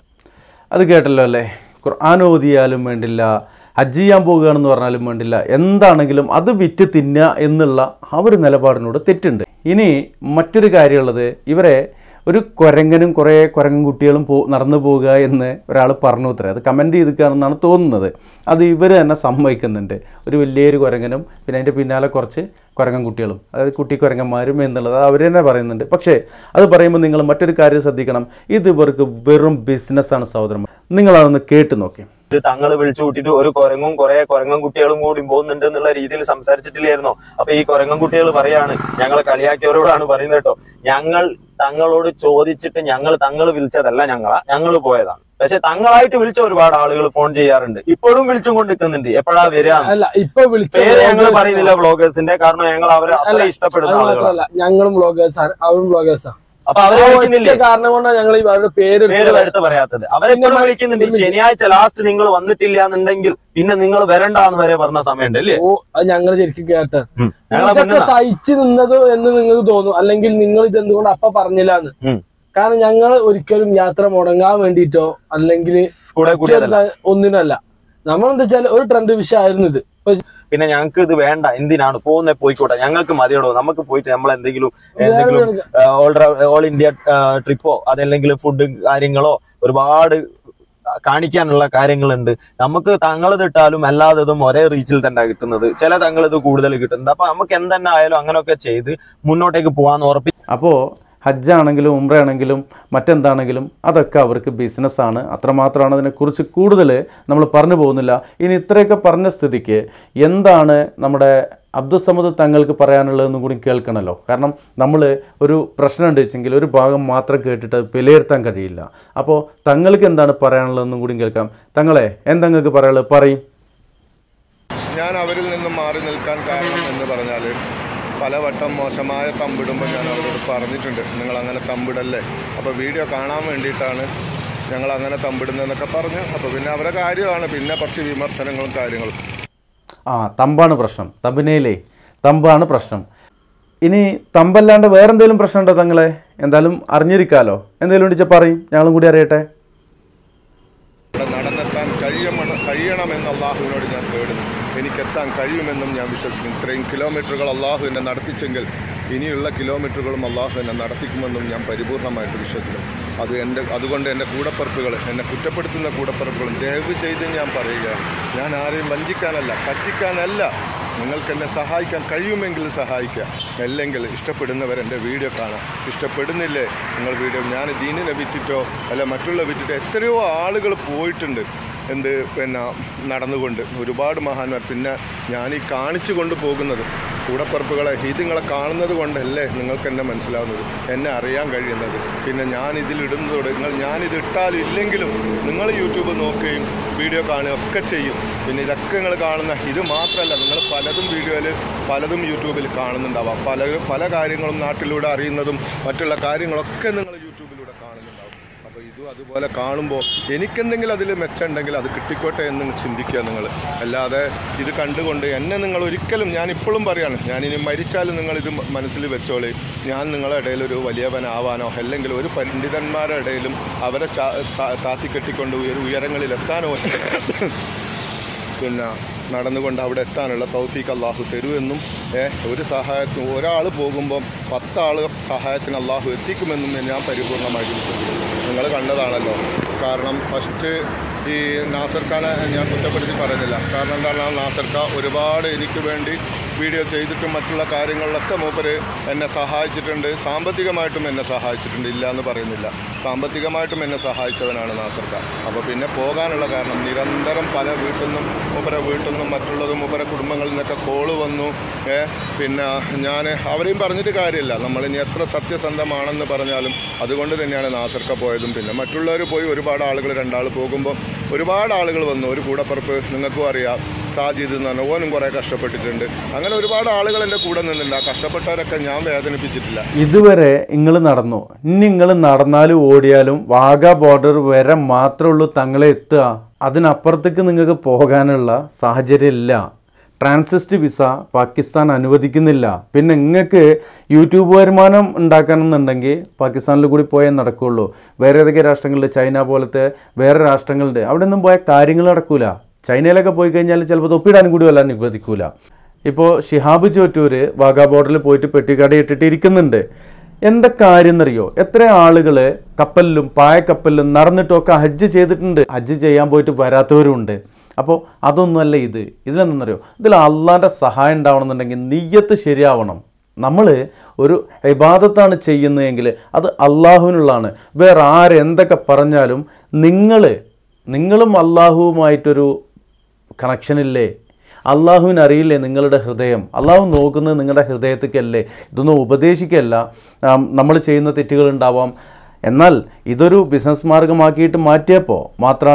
അത് കേട്ടല്ലോ അല്ലേ ഖുർആൻ ഓതിയാലും വേണ്ടില്ല ഹജ്ജ് ചെയ്യാൻ പോകുകയാണെന്ന് പറഞ്ഞാലും വേണ്ടില്ല എന്താണെങ്കിലും അത് വിറ്റ് തിന്നുക എന്നുള്ള ആ ഒരു നിലപാടിനോട് തെറ്റുണ്ട് ഇനി മറ്റൊരു കാര്യമുള്ളത് ഇവരെ ഒരു കുരങ്ങനും കുറേ കുരങ്ങൻ കുട്ടികളും പോ നടന്നു പോകുക എന്ന് ഒരാൾ പറഞ്ഞു അത്രേ അത് കമൻറ്റ് ചെയ്തിരിക്കുകയാണെന്നാണ് തോന്നുന്നത് അത് ഇവർ തന്നെ സമ്മതിക്കുന്നുണ്ട് ഒരു വലിയൊരു കുരങ്ങനും പിന്നെ അതിൻ്റെ പിന്നാലെ കുറച്ച് കുരങ്ങൻ കുട്ടികളും അതായത് കുട്ടി കുരങ്ങന്മാരും എന്നുള്ളത് അവർ തന്നെ പറയുന്നുണ്ട് പക്ഷേ അത് പറയുമ്പോൾ നിങ്ങൾ മറ്റൊരു കാര്യം ശ്രദ്ധിക്കണം ഇത് ഇവർക്ക് വെറും ബിസിനസ്സാണ് സഹോദരന്മാർ നിങ്ങളതൊന്ന് കേട്ട് നോക്കി ഇത് തങ്ങൾ വിളിച്ചു കൂട്ടിയിട്ട് ഒരു കുരങ്ങും കുറെ കുരങ്ങൻ കുട്ടികളും കൂടി പോകുന്നുണ്ട് എന്നുള്ള രീതിയിൽ സംസാരിച്ചിട്ടില്ലായിരുന്നോ അപ്പൊ ഈ കുരങ്ങൻ കുട്ടികൾ പറയാണ് ഞങ്ങളെ കളിയാക്കിയവരോടാണ് പറയുന്നത് കേട്ടോ ഞങ്ങൾ തങ്ങളോട് ചോദിച്ചിട്ട് ഞങ്ങൾ തങ്ങൾ വിളിച്ചതല്ല ഞങ്ങളാ ഞങ്ങൾ പോയതാണ് പക്ഷെ തങ്ങളായിട്ട് വിളിച്ച ഒരുപാട് ആളുകൾ ഫോൺ ചെയ്യാറുണ്ട് ഇപ്പോഴും വിളിച്ചും കൊണ്ട് നിൽക്കുന്നുണ്ട് എപ്പോഴാ വരിക അല്ല ഇപ്പൊ വിളിച്ച പേര് ഞങ്ങൾ bloggers പറയുന്നില്ല വ്ളോഗേഴ്സിന്റെ കാരണം ഞങ്ങൾ അവരെ അത്ര അല്ല, അത് ഇഷ്ടപ്പെടുന്ന ആളുകളാണ് മാത്രമല്ല ഞങ്ങളും ബ്ലോഗേഴ്സാണ് അവരും ബ്ലോഗേഴ്സാണ് അപ്പൊ അവരെ ആ വിളിക്കുന്നില്ലേ ഒറ്റ കാരണം കൊണ്ടാണ് ഞങ്ങൾ ഈ അവരുടെ പേര് പേര് എടുത്തത്. എടുത്ത് പറയാത്തത് അവരെപ്പോഴും വിളിക്കുന്നുണ്ട് ഈ ശനിയാഴ്ച ലാസ്റ്റ് നിങ്ങൾ വന്നിട്ടില്ല എന്നുണ്ടെങ്കിൽ പിന്നെ നിങ്ങൾ വരണ്ടാന്ന് വരെ പറഞ്ഞ സമയമുണ്ട് അല്ലേ ഓ അത് ഞങ്ങൾ ശരിക്കും കേട്ട ഉം. ഞങ്ങളെ ഇതൊക്കെ മുന്നിൽ സഹിച്ചു നിന്നത് എന്ന് നിങ്ങൾക്ക് തോന്നും അല്ലെങ്കിൽ നിങ്ങൾ ഇത് എന്തുകൊണ്ട് അപ്പ പറഞ്ഞില്ലാന്ന് ഉം. കാരണം ഞങ്ങൾ ഒരിക്കലും യാത്ര മുടങ്ങാൻ വേണ്ടിയിട്ടോ അല്ലെങ്കിൽ കൂടെ കൂടിയതല്ല ഒന്നിനല്ല നമ്മളെന്താ വെച്ചാൽ ഒരു ട്രെൻഡ് വിഷയമായിരുന്നു ഇത് ഇപ്പൊ പിന്നെ ഞങ്ങൾക്ക് ഇത് വേണ്ട എന്തിനാണ് പോകുന്നത് പോയിക്കോട്ടെ ഞങ്ങൾക്ക് മതിയോടോ നമുക്ക് പോയിട്ട് നമ്മൾ എന്തെങ്കിലും എന്തെങ്കിലും ഓൾ ഓൾ ഇന്ത്യ ട്രിപ്പോ അതല്ലെങ്കിൽ ഫുഡ് കാര്യങ്ങളോ ഒരുപാട് കാണിക്കാനുള്ള കാര്യങ്ങളുണ്ട് നമുക്ക് തങ്ങളത് ഇട്ടാലും അല്ലാത്തതും ഒരേ റീച്ചിൽ തന്നെ കിട്ടുന്നത് ചില തങ്ങളിത് കൂടുതൽ കിട്ടുന്നത് അപ്പൊ നമുക്ക് എന്തെന്നെ ആയാലും അങ്ങനെയൊക്കെ ചെയ്ത് മുന്നോട്ടേക്ക് പോകാന്ന് ഉറപ്പി അപ്പോൾ ഹജ്ജാണെങ്കിലും ഉംറയാണെങ്കിലും മറ്റെന്താണെങ്കിലും അതൊക്കെ അവർക്ക് ബിസിനസ്സാണ് അത്രമാത്രമാണ് അതിനെക്കുറിച്ച് കൂടുതൽ നമ്മൾ പറഞ്ഞു പോകുന്നില്ല ഇനി ഇത്രയൊക്കെ പറഞ്ഞ സ്ഥിതിക്ക് എന്താണ് നമ്മുടെ അബ്ദുസമദ് തങ്ങൾക്ക് പറയാനുള്ളതെന്നും കൂടി കേൾക്കണമല്ലോ കാരണം നമ്മൾ ഒരു പ്രശ്നം ഉണ്ട് വെച്ചെങ്കിൽ ഒരു ഭാഗം മാത്രം കേട്ടിട്ട് അത് വിലയിരുത്താൻ കഴിയില്ല അപ്പോൾ തങ്ങൾക്ക് എന്താണ് പറയാനുള്ളതെന്നും കൂടി കേൾക്കാം തങ്ങളെ എന്തെങ്ങൾക്ക് പറയാനുള്ളത് പറയും ഞാൻ അവരിൽ നിന്നും മാറി നിൽക്കാൻ കാരണം എന്ന് പറഞ്ഞാൽ പലവട്ടം മോശമായ തമ്പിടുമ്പോൾ ഞാൻ അവരോട് പറഞ്ഞിട്ടുണ്ട് നിങ്ങൾ അങ്ങനെ തമ്പിടല്ലേ അപ്പോൾ വീഡിയോ കാണാൻ വേണ്ടിയിട്ടാണ് ഞങ്ങൾ അങ്ങനെ തമ്പിടുന്നതെന്നൊക്കെ പറഞ്ഞു അപ്പോൾ പിന്നെ അവരുടെ കാര്യമാണ് പിന്നെ കുറച്ച് വിമർശനങ്ങളും കാര്യങ്ങളും ആ തമ്പാണ് പ്രശ്നം തമ്പിനയിലേ തമ്പാണ് പ്രശ്നം ഇനി തമ്പല്ലാണ്ട് വേറെന്തെങ്കിലും പ്രശ്നമുണ്ടോ തങ്ങളെ എന്തായാലും അറിഞ്ഞിരിക്കാലോ എന്തെങ്കിലും ഉണ്ടെച്ചാൽ പറയും ഞങ്ങളും കൂടി അറിയട്ടെ ഇവിടെ നടന്നെത്താൻ കഴിയണം കഴിയണമെന്ന് അള്ളാഹുവിനോട് ഞാൻ തേടുന്നു എനിക്കെത്താൻ കഴിയുമെന്നും ഞാൻ വിശ്വസിക്കുന്നു ഇത്രയും കിലോമീറ്ററുകൾ അള്ളാഹു എന്നെ നടത്തിച്ചെങ്കിൽ ഇനിയുള്ള കിലോമീറ്ററുകളും അള്ളാഹു എന്നെ നടത്തിക്കുമെന്നും ഞാൻ പരിപൂർണമായിട്ട് വിശ്വസിക്കുന്നു അത് എൻ്റെ അതുകൊണ്ട് എൻ്റെ കൂടപ്പറപ്പുകൾ എന്നെ കുറ്റപ്പെടുത്തുന്ന കൂടപ്പറപ്പുകളും ദയവ് ചെയ്ത് ഞാൻ പറയുകയാണ് ഞാൻ ആരെയും വഞ്ചിക്കാനല്ല പറ്റിക്കാനല്ല നിങ്ങൾക്ക് എന്നെ സഹായിക്കാൻ കഴിയുമെങ്കിൽ സഹായിക്കുക അല്ലെങ്കിൽ ഇഷ്ടപ്പെടുന്നവർ എൻ്റെ വീഡിയോ കാണാം ഇഷ്ടപ്പെടുന്നില്ലേ നിങ്ങൾ വീഡിയോ ഞാൻ ദീനിനെ വിറ്റിട്ടോ അല്ല മറ്റുള്ള വിറ്റിട്ടോ എത്രയോ ആളുകൾ പോയിട്ടുണ്ട് എന്ത് പിന്നെ നടന്നുകൊണ്ട് ഒരുപാട് മഹാന്മാർ പിന്നെ ഞാൻ ഈ കാണിച്ചു കൊണ്ട് പോകുന്നത് കൂടപ്പറപ്പുകളെ ഹീതുങ്ങളെ കാണുന്നത് കൊണ്ടല്ലേ നിങ്ങൾക്ക് എന്നെ മനസ്സിലാവുന്നത് എന്നെ അറിയാൻ കഴിയുന്നത് പിന്നെ ഞാൻ ഇതിലിടുന്നതോട് നിങ്ങൾ ഞാനിത് ഇട്ടാലും ഇല്ലെങ്കിലും നിങ്ങൾ യൂട്യൂബ് നോക്കുകയും വീഡിയോ കാണുകയും ഒക്കെ ചെയ്യും പിന്നെ ഇതൊക്കെ നിങ്ങൾ കാണുന്ന ഇത് മാത്രമല്ല നിങ്ങൾ പലതും വീഡിയോയിൽ പലതും യൂട്യൂബിൽ കാണുന്നുണ്ടാവാം പല പല കാര്യങ്ങളും നാട്ടിലൂടെ അറിയുന്നതും മറ്റുള്ള കാര്യങ്ങളൊക്കെ നിങ്ങൾ യൂട്യൂബിലൂടെ കാണുന്നുണ്ടാവും അപ്പോൾ ഇതും അതുപോലെ കാണുമ്പോൾ എനിക്കെന്തെങ്കിലും അതിൽ മെച്ചമുണ്ടെങ്കിൽ അത് കിട്ടിക്കോട്ടെ എന്ന് ചിന്തിക്കുക നിങ്ങൾ അല്ലാതെ ഇത് കണ്ടുകൊണ്ട് എന്നെ നിങ്ങൾ ഒരിക്കലും ഞാൻ ഇപ്പോഴും പറയാണ് ഞാൻ ഇനി മരിച്ചാലും നിങ്ങൾ ഇത് മനസ്സിൽ വെച്ചോളി ഞാൻ നിങ്ങളുടെ ഇടയിൽ ഒരു വലിയവനാവാനോ അല്ലെങ്കിൽ ഒരു പണ്ഡിതന്മാരുടെ ഇടയിലും അവരെ ചാ- താ- താത്തിക്കെട്ടിക്കൊണ്ട് ഉയർ ഉയരങ്ങളിൽ എത്താനോ പിന്നെ നടന്നുകൊണ്ട് അവിടെ എത്താനുള്ള തൗഫീഖ് അള്ളാഹു തരുമെന്നും ഏ, ഒരു സഹായത്തിന് ഒരാൾ പോകുമ്പം പത്താൾ സഹായത്തിന് അള്ളാഹു എത്തിക്കുമെന്നും ഞാൻ പരിപൂർണമായിട്ട് വിശ്വസിക്കുന്നു നിങ്ങൾ കണ്ടതാണല്ലോ കാരണം ഫസ്റ്റ് ഈ നാസർ ഖാനെ ഞാൻ കുറ്റപ്പെടുത്തി പറയുന്നില്ല കാരണം എന്താണ് ആ നാസർ ഖാ ഒരുപാട് എനിക്ക് വേണ്ടി വീഡിയോ ചെയ്തിട്ടും മറ്റുള്ള കാര്യങ്ങളിലൊക്കെ മൂപ്പര് എന്നെ സഹായിച്ചിട്ടുണ്ട് സാമ്പത്തികമായിട്ടും എന്നെ സഹായിച്ചിട്ടുണ്ട് ഇല്ല എന്ന് പറയുന്നില്ല സാമ്പത്തികമായിട്ടും എന്നെ സഹായിച്ചവനാണ് നാസർ ഖാൻ അപ്പോൾ പിന്നെ പോകാനുള്ള കാരണം നിരന്തരം പല വീട്ടിൽ നിന്നും മൂപ്പരെ വീട്ടിൽ നിന്നും മറ്റുള്ളതും മൂപ്പരെ കുടുംബങ്ങളിൽ നിന്നൊക്കെ കോള് വന്നു ഏ പിന്നെ ഞാൻ അവരെയും പറഞ്ഞിട്ട് കാര്യമില്ല നമ്മളിനി എത്ര സത്യസന്ധമാണെന്ന് പറഞ്ഞാലും അതുകൊണ്ട് തന്നെയാണ് നാസർക്ക പോയതും പിന്നെ മറ്റുള്ളവർ പോയി ഒരുപാട് ആളുകൾ രണ്ടാൾ പോകുമ്പോൾ ഒരുപാട് ആളുകൾ വന്നു ഒരു കൂടപ്പുറപ്പ് നിങ്ങൾക്കും അറിയാം സാജിദ് എന്ന് പറഞ്ഞ ഓനും കുറേ കഷ്ടപ്പെട്ടിട്ടുണ്ട് അങ്ങനെ ഒരുപാട് ആളുകൾ എൻ്റെ കൂടെ നിന്നില്ല ആ കഷ്ടപ്പെട്ടവരൊക്കെ ഞാൻ വേദനിപ്പിച്ചിട്ടില്ല ഇതുവരെ നിങ്ങൾ നടന്നു ഇനി നിങ്ങൾ നടന്നാലും ഓടിയാലും വാഗ ബോർഡർ വരെ മാത്രമേ ഉള്ളൂ തങ്ങളെ എത്തുക അതിനപ്പുറത്തേക്ക് നിങ്ങൾക്ക് പോകാനുള്ള സാഹചര്യം ഇല്ല ട്രാൻസിസ്റ്റ് വിസ പാകിസ്ഥാൻ അനുവദിക്കുന്നില്ല പിന്നെ നിങ്ങൾക്ക് യൂട്യൂബ് വരുമാനം ഉണ്ടാക്കണമെന്നുണ്ടെങ്കിൽ പാകിസ്ഥാനിൽ കൂടി പോയേ നടക്കുകയുള്ളൂ വേറെ ഏതൊക്കെ രാഷ്ട്രങ്ങളിൽ ചൈന പോലത്തെ വേറെ രാഷ്ട്രങ്ങളുണ്ട് അവിടെ ഒന്നും പോയ കാര്യങ്ങൾ നടക്കൂല ചൈനയിലൊക്കെ പോയി കഴിഞ്ഞാൽ ചിലപ്പോൾ തൊപ്പിടാനും കൂടി വല്ല അനുവദിക്കൂല ഇപ്പോൾ ഷിഹാബ് ചോറ്റൂര് വാഗാ ബോർഡറിൽ പോയിട്ട് പെട്ടിക്കട ഇട്ടിട്ട് ഇരിക്കുന്നുണ്ട് എന്താ കാര്യം എന്നറിയോ എത്ര ആളുകൾ കപ്പലിലും പായക്കപ്പലിലും നടന്നിട്ടൊക്കെ ഹജ്ജ് ചെയ്തിട്ടുണ്ട് ഹജ്ജ് ചെയ്യാൻ പോയിട്ട് വരാത്തവരുമുണ്ട് അപ്പോൾ അതൊന്നുമല്ല ഇത് ഇതിലെന്തെന്നറിയോ ഇതിൽ അള്ളാൻ്റെ സഹായം ഉണ്ടാവണമെന്നുണ്ടെങ്കിൽ നെയ്യത്ത് ശരിയാവണം നമ്മൾ ഒരു ഇബാദത്താണ് ചെയ്യുന്നതെങ്കിൽ അത് അള്ളാഹുവിനുള്ളതാണ് വേറെ ആരെന്തൊക്കെ പറഞ്ഞാലും നിങ്ങൾ നിങ്ങളും അള്ളാഹുവുമായിട്ടൊരു കണക്ഷനില്ലേ അള്ളാഹുവിന് അറിയില്ലേ നിങ്ങളുടെ ഹൃദയം അള്ളാഹു നോക്കുന്നത് നിങ്ങളുടെ ഹൃദയത്തേക്കല്ലേ ഇതൊന്നും ഉപദേശിക്കല്ല നമ്മൾ ചെയ്യുന്ന തെറ്റുകൾ ഉണ്ടാവാം എന്നാൽ ഇതൊരു ബിസിനസ് മാർഗമാക്കിയിട്ട് മാറ്റിയപ്പോൾ മാത്രമാണ്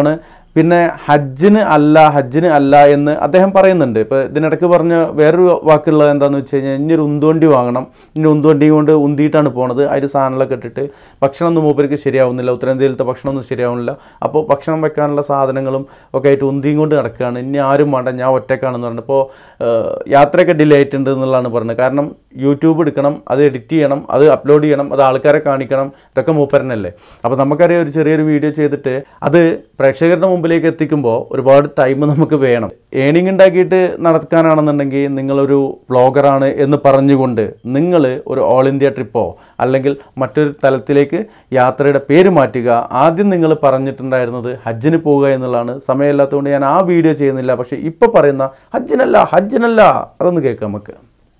പിന്നെ ഹജ്ജിന് അല്ല ഹജ്ജിന് അല്ല എന്ന് അദ്ദേഹം പറയുന്നുണ്ട് ഇപ്പോൾ ഇതിനിടയ്ക്ക് പറഞ്ഞ വേറൊരു വാക്കുള്ളത് എന്താണെന്ന് വെച്ച് കഴിഞ്ഞാൽ ഇനി ഒരു ഉന്തുവണ്ടി വാങ്ങണം ഇനി ഉന്തുവണ്ടി കൊണ്ട് ഉന്തിയിട്ടാണ് പോണത് അതിൽ സാധനങ്ങളൊക്കെ ഇട്ടിട്ട് ഭക്ഷണം ഒന്നും മൂപ്പർക്ക് ശരിയാവുന്നില്ല ഉത്തരേന്ത്യയിലത്തെ ഭക്ഷണമൊന്നും ശരിയാവുന്നില്ല അപ്പോൾ ഭക്ഷണം വെക്കാനുള്ള സാധനങ്ങളും ഒക്കെ ആയിട്ട് ഉന്തിയും കൊണ്ട് നടക്കുകയാണ് ഇനി ആരും വേണ്ട ഞാൻ ഒറ്റക്കാണെന്ന് പറഞ്ഞത് ഇപ്പോൾ യാത്രയൊക്കെ ഡിലേ ആയിട്ടുണ്ട് എന്നുള്ളതാണ് പറഞ്ഞത് കാരണം യൂട്യൂബ് എടുക്കണം അത് എഡിറ്റ് ചെയ്യണം അത് അപ്ലോഡ് ചെയ്യണം അത് ആൾക്കാരെ കാണിക്കണം ഇതൊക്കെ മൂപ്പരനല്ലേ അപ്പോൾ നമുക്കറിയാം ഒരു ചെറിയൊരു വീഡിയോ ചെയ്തിട്ട് അത് പ്രേക്ഷകരുടെ മുമ്പിലേക്ക് എത്തിക്കുമ്പോൾ ഒരുപാട് ടൈം നമുക്ക് വേണം ഏണിംഗ് ഉണ്ടാക്കിയിട്ട് നടക്കാനാണെന്നുണ്ടെങ്കിൽ നിങ്ങളൊരു വ്ളോഗറാണ് എന്ന് പറഞ്ഞുകൊണ്ട് നിങ്ങൾ ഒരു ഓൾ ഇന്ത്യ ട്രിപ്പോ അല്ലെങ്കിൽ മറ്റൊരു തലത്തിലേക്ക് യാത്രയുടെ പേര് മാറ്റുക ആദ്യം നിങ്ങൾ പറഞ്ഞിട്ടുണ്ടായിരുന്നത് ഹജ്ജിന് പോവുക എന്നുള്ളതാണ് സമയമില്ലാത്തതുകൊണ്ട് ഞാൻ ആ വീഡിയോ ചെയ്യുന്നില്ല പക്ഷേ ഇപ്പോൾ പറയുന്ന ഹജ്ജിനല്ല ഹജ്ജിനല്ല അതൊന്ന് കേൾക്കാം നമുക്ക്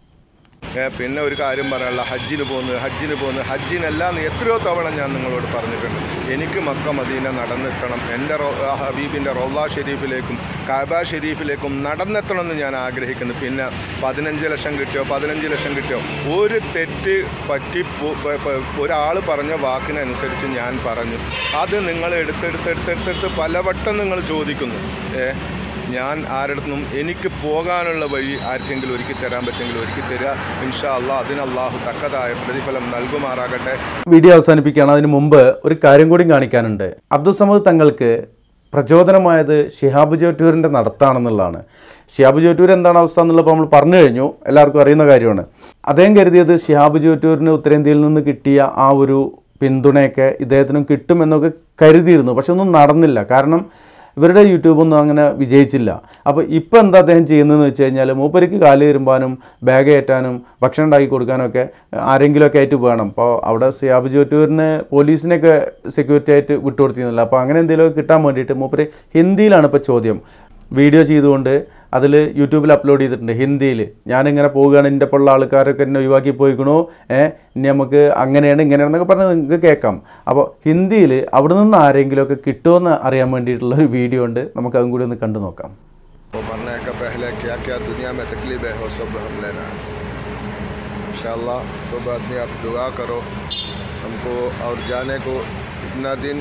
ഏ, പിന്നെ ഒരു കാര്യം പറയാനുള്ള ഹജ്ജിന് പോകുന്നു ഹജ്ജിന് പോകുന്നു ഹജ്ജിനല്ല എന്ന് എത്രയോ തവണ ഞാൻ നിങ്ങളോട് പറഞ്ഞിട്ടുണ്ട് എനിക്ക് മക്ക മദീന നടന്നെത്തണം എൻ്റെ റോ- ആ ഹബീബിൻ്റെ റോള ഷെരീഫിലേക്കും കാബ ഷെരീഫിലേക്കും നടന്നെത്തണം എന്ന് ഞാൻ ആഗ്രഹിക്കുന്നു പിന്നെ പതിനഞ്ച് ലക്ഷം കിട്ടിയോ പതിനഞ്ച് ലക്ഷം കിട്ടിയോ ഒരു തെറ്റ് പറ്റി ഒരാൾ പറഞ്ഞ വാക്കിനനുസരിച്ച് ഞാൻ പറഞ്ഞു അത് നിങ്ങൾ എടുത്തെടുത്തെടുത്തെടുത്ത് പലവട്ടം നിങ്ങൾ ചോദിക്കുന്നു ഏ ഞാൻ ആരുടെ എനിക്ക് പോകാനുള്ള വഴി ആർക്കെങ്കിലും ഒരുക്കി തരാൻ പറ്റുമെങ്കിൽ ഒരുക്കി തരിക ഇൻഷാ അള്ളാഹ് അതിന് അള്ളാഹു തക്കതായ പ്രതിഫലം നൽകുമാറാകട്ടെ വീഡിയോ അവസാനിപ്പിക്കുകയാണ് അതിന് മുമ്പ് ഒരു കാര്യം കൂടി കാണിക്കാനുണ്ട് അബ്ദുൾ സമദ് തങ്ങൾക്ക് പ്രചോദനമായത് ഷിഹാബ് ജോറ്റൂരിൻ്റെ നടത്താണെന്നുള്ളതാണ് ഷിഹാബ് ജോറ്റൂർ എന്താണ് അവസ്ഥ എന്നുള്ളത് നമ്മൾ പറഞ്ഞു കഴിഞ്ഞു എല്ലാവർക്കും അറിയുന്ന കാര്യമാണ് അദ്ദേഹം കരുതിയത് ഷിഹാബ് ജോറ്റൂരിന് ഉത്തരേന്ത്യയിൽ നിന്ന് കിട്ടിയ ആ ഒരു പിന്തുണയൊക്കെ ഇദ്ദേഹത്തിനും കിട്ടുമെന്നൊക്കെ കരുതിയിരുന്നു പക്ഷെ ഒന്നും നടന്നില്ല കാരണം ഇവരുടെ യൂട്യൂബൊന്നും അങ്ങനെ വിജയിച്ചില്ല അപ്പോൾ ഇപ്പോൾ എന്താ അദ്ദേഹം ചെയ്യുന്നതെന്ന് വെച്ച് കഴിഞ്ഞാൽ മൂപ്പരിക്ക് കാല് തിരുമ്പാനും ബാഗ് ഏറ്റാനും ഭക്ഷണം ഉണ്ടാക്കി കൊടുക്കാനും ഒക്കെ ആരെങ്കിലുമൊക്കെ ആയിട്ട് വേണം അപ്പോൾ അവിടെ സിയാബ് ജോറ്റൂരിന് പോലീസിനെയൊക്കെ സെക്യൂരിറ്റി ആയിട്ട് വിട്ടുകൊടുത്തിരുന്നില്ല അപ്പോൾ അങ്ങനെ എന്തെങ്കിലുമൊക്കെ കിട്ടാൻ വേണ്ടിയിട്ട് മൂപ്പര് ഹിന്ദിയിലാണ് ഇപ്പോൾ ചോദ്യം വീഡിയോ ചെയ്തുകൊണ്ട് അതിൽ യൂട്യൂബിൽ അപ്ലോഡ് ചെയ്തിട്ടുണ്ട് ഹിന്ദിയിൽ ഞാനിങ്ങനെ പോവുകയാണ് എൻ്റെ ഉള്ള ആൾക്കാരൊക്കെ എന്നെ ഒഴിവാക്കി പോയിക്കണു ഏഹ് ഇനി നമുക്ക് അങ്ങനെയാണ് ഇങ്ങനെയാണെന്നൊക്കെ പറഞ്ഞ് നിങ്ങൾക്ക് കേൾക്കാം അപ്പോൾ ഹിന്ദിയിൽ അവിടെ നിന്ന് ആരെങ്കിലുമൊക്കെ കിട്ടുമെന്ന് അറിയാൻ വേണ്ടിയിട്ടുള്ള ഒരു വീഡിയോ ഉണ്ട് നമുക്ക് അതും കൂടി ഒന്ന് കണ്ടു നോക്കാം वो मरने का पहले क्या क्या दुनिया में तकलीफ है वो सब हम लेना है इंशाल्लाह सब आदमी आप दुआ करो हमको और जाने को इतना दिन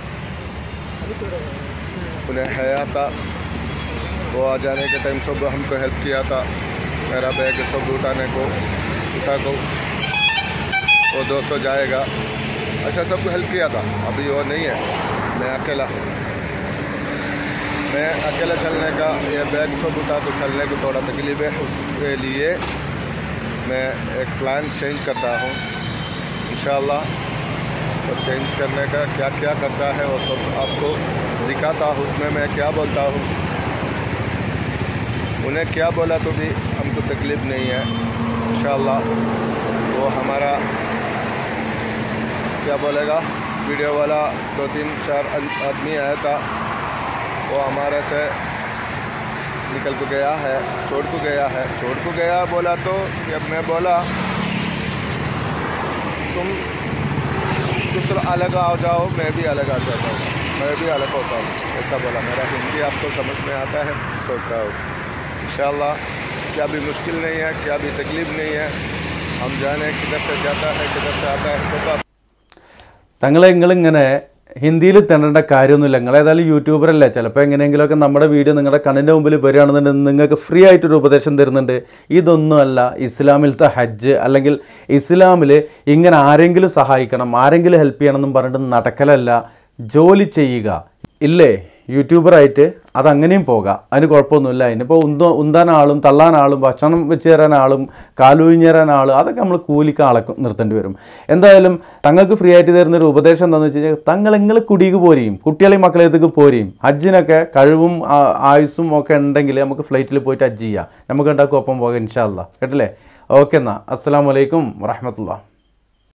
उन्हें हया था वो आ जाने के टाइम सब हमको हेल्प किया था मेरा बैग सब उठाने को उठा को वो दोस्त तो जाएगा अच्छा सबको हेल्प किया था अभी वो नहीं है मैं अकेला हूँ मैं अकेला चलने का ये बैग सब उठा तो चलने को थोड़ा तकलीफ है उसके लिए मैं एक प्लान चेंज करता हूँ इंशाल्लाह और चेंज करने का क्या क्या करता है वो सब आपको दिखाता हूँ उसमें मैं क्या बोलता हूँ उन्हें क्या बोला तो भी हमको तकलीफ़ नहीं है इंशाल्लाह वो हमारा क्या बोलेगा वीडियो वाला दो तीन चार आद- आदमी आया था वो हमारे से निकल को गया है छोड़ को गया है छोड़ को गया बोला तो जब मैं बोला तुम दूसरा अलग आ जाओ मैं भी अलग आ जाता हूँ मैं भी अलग होता हूँ ऐसा बोला मेरा हिंदी आपको समझ में आता है सोचता हूँ इंशाल्लाह क्या भी मुश्किल नहीं है क्या भी तकलीफ़ नहीं है हम जाने किधर से जाता है किधर से आता है सब आप തങ്ങളെ നിങ്ങളിങ്ങനെ ഹിന്ദിയിൽ തെണ്ടേണ്ട കാര്യമൊന്നുമില്ല നിങ്ങൾ ഏതായാലും യൂട്യൂബറല്ലേ ചിലപ്പോൾ എങ്ങനെയെങ്കിലുമൊക്കെ നമ്മുടെ വീഡിയോ നിങ്ങളുടെ കണ്ണിൻ്റെ മുമ്പിൽ വരികയാണെന്നുണ്ടെങ്കിൽ നിങ്ങൾക്ക് ഫ്രീ ആയിട്ടൊരു ഉപദേശം തരുന്നുണ്ട് ഇതൊന്നുമല്ല ഇസ്ലാമിലത്തെ ഹജ്ജ് അല്ലെങ്കിൽ ഇസ്ലാമിൽ ഇങ്ങനെ ആരെങ്കിലും സഹായിക്കണം ആരെങ്കിലും ഹെൽപ്പ് ചെയ്യണം എന്നും പറഞ്ഞിട്ട് നടക്കലല്ല ജോലി ചെയ്യുക ഇല്ലേ യൂട്യൂബറായിട്ട് അതങ്ങനെയും പോകാം അതിന് കുഴപ്പമൊന്നുമില്ല അതിനിപ്പോൾ ഉന്ത ഉന്താൻ ആളും തള്ളാൻ ആളും ഭക്ഷണം വെച്ച് തരാൻ ആളും കാലൊഴിഞ്ഞ് തരാൻ ആളും അതൊക്കെ നമ്മൾ കൂലിക്ക് ആളെ നിർത്തേണ്ടി വരും എന്തായാലും തങ്ങൾക്ക് ഫ്രീ ആയിട്ട് തരുന്ന ഒരു ഉപദേശം എന്താണെന്ന് വെച്ച് കഴിഞ്ഞാൽ തങ്ങൾ നിങ്ങൾ കുടിക്ക് പോരെയും കുട്ടികളെയും മക്കളേക്ക് പോരെയും ഹജ്ജിനൊക്കെ കഴിവും ആ- ആയുസ്സും ഒക്കെ ഉണ്ടെങ്കിൽ നമുക്ക് ഫ്ലൈറ്റിൽ പോയിട്ട് ഹജ്ജ് ചെയ്യാം നമുക്ക് ഉണ്ടാക്കും ഒപ്പം പോകാം ഇൻഷാല്ല കേട്ടില്ലേ ഓക്കെ എന്നാൽ അസ്സാം വലൈക്കും വറഹമത്തുള്ള